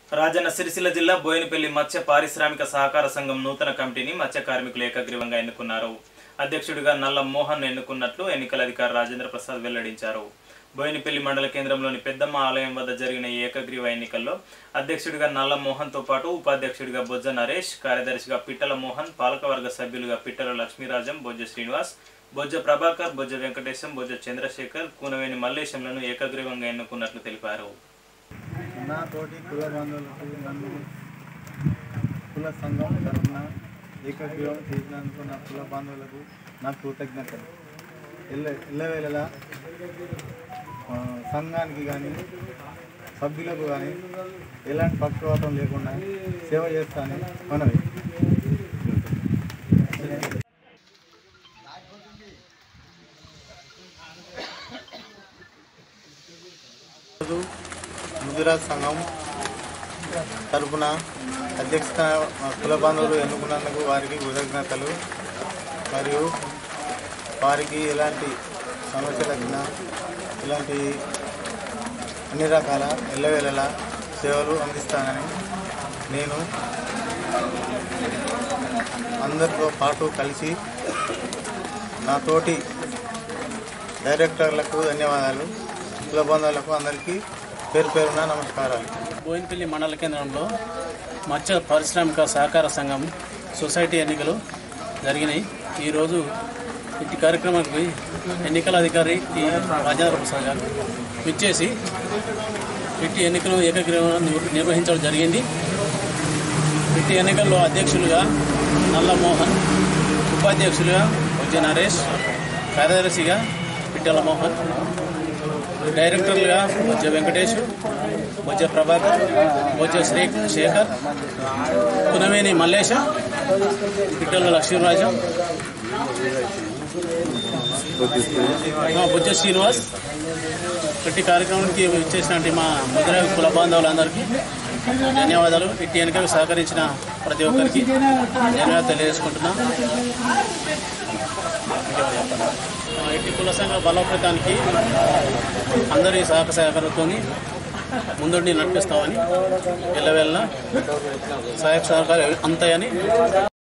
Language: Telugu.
రాజన్న సిరిసిల్ల జిల్లా బోయినపల్లి మత్స్య పారిశ్రామిక సహకార సంఘం నూతన కమిటీని మత్స్య కార్మికులు ఏకగ్రీవంగా ఎన్నుకున్నారు అధ్యక్షుడిగా నల్ల మోహన్ ఎన్నుకున్నట్లు ఎన్నికల అధికారి రాజేంద్ర ప్రసాద్ వెల్లడించారు బోయినపల్లి మండల కేంద్రంలోని పెద్దమ్మ ఆలయం వద్ద జరిగిన ఈ ఏకగ్రీవ ఎన్నికల్లో అధ్యక్షుడిగా నల్ల మోహన్తో పాటు ఉపాధ్యక్షుడిగా బొజ్జ నరేష్ కార్యదర్శిగా పిట్టల మోహన్ పాలకవర్గ సభ్యులుగా పిట్టల లక్ష్మీరాజం బొజ్జ శ్రీనివాస్ బొజ్జ ప్రభాకర్ బొజ్జ వెంకటేశం బొజ్జ చంద్రశేఖర్ కూనవేని మల్లేశంలను ఏకగ్రీవంగా ఎన్నుకున్నట్లు తెలిపారు నా తోటి కుల బంధువులకు నన్ను కుల సంఘం తరఫున ఏకగ్రీవం చేసినందుకు నా కుల బంధువులకు నా కృతజ్ఞతలు ఎల్ల ఎల్లవేళలా ఆ, సంఘానికి కానీ సభ్యులకు కానీ ఎలాంటి పక్షపాతం లేకుండా సేవ చేస్తానని మనవి ఈరోజు ముదిరాజ్ సంఘం తరపున అధ్యక్షత మా కుల బంధువులు ఎన్నుకున్నందుకు వారికి కృతజ్ఞతలు మరియు వారికి ఎలాంటి సమస్యలు వచ్చినా ఇలాంటి అన్ని రకాల ఎల్లవేళలా సేవలు అందిస్తానని నేను అందరితో పాటు కలిసి నా తోటి డైరెక్టర్లకు ధన్యవాదాలు కుల బంధువులకు అందరికీ పేరు పేరున నమస్కారాలు బోయినపల్లి మండల కేంద్రంలో మత్స్య పారిశ్రామిక సహకార సంఘం సొసైటీ ఎన్నికలు జరిగినాయి ఈరోజు ఇట్టి కార్యక్రమానికి ఎన్నికల అధికారి టి రాజేంద్ర ప్రసాద్ గారు విచ్చేసి ఇట్టి ఎన్నికలు ఏకగ్రీవం నిర్- నిర్వహించడం జరిగింది ఇట్టి ఎన్నికల్లో అధ్యక్షులుగా నల్ల మోహన్ ఉపాధ్యక్షులుగా బొజ్జ నరేష్ కార్యదర్శిగా పిట్టల మోహన్ డైరెక్టర్లుగా బొజ్జ వెంకటేష్ బొజ్జ ప్రభాకర్ బొజ్జ శ్రీ శేఖర్ కునవేని మల్లేశ పిట్టల లక్ష్మీరాజు ఆ, బొజ్జ శ్రీనివాస్ ఇట్టి కార్యక్రమానికి ఇచ్చేసినటువంటి మా ముద్ర కుల బాంధవులందరికీ ధన్యవాదాలు ఇట్టి ఎన్నికలకు సహకరించిన ప్రతి ఒక్కరికి ధన్యవాదాలు తెలియజేసుకుంటున్నా ఆ, ఇట్టి కుల సంఘ బలోపేతానికి అందరి సహక సహకారంతో ముందుండి నడిపిస్తామని వెళ్ళవెళ్ళ సహాయక సహకారం అంతాయని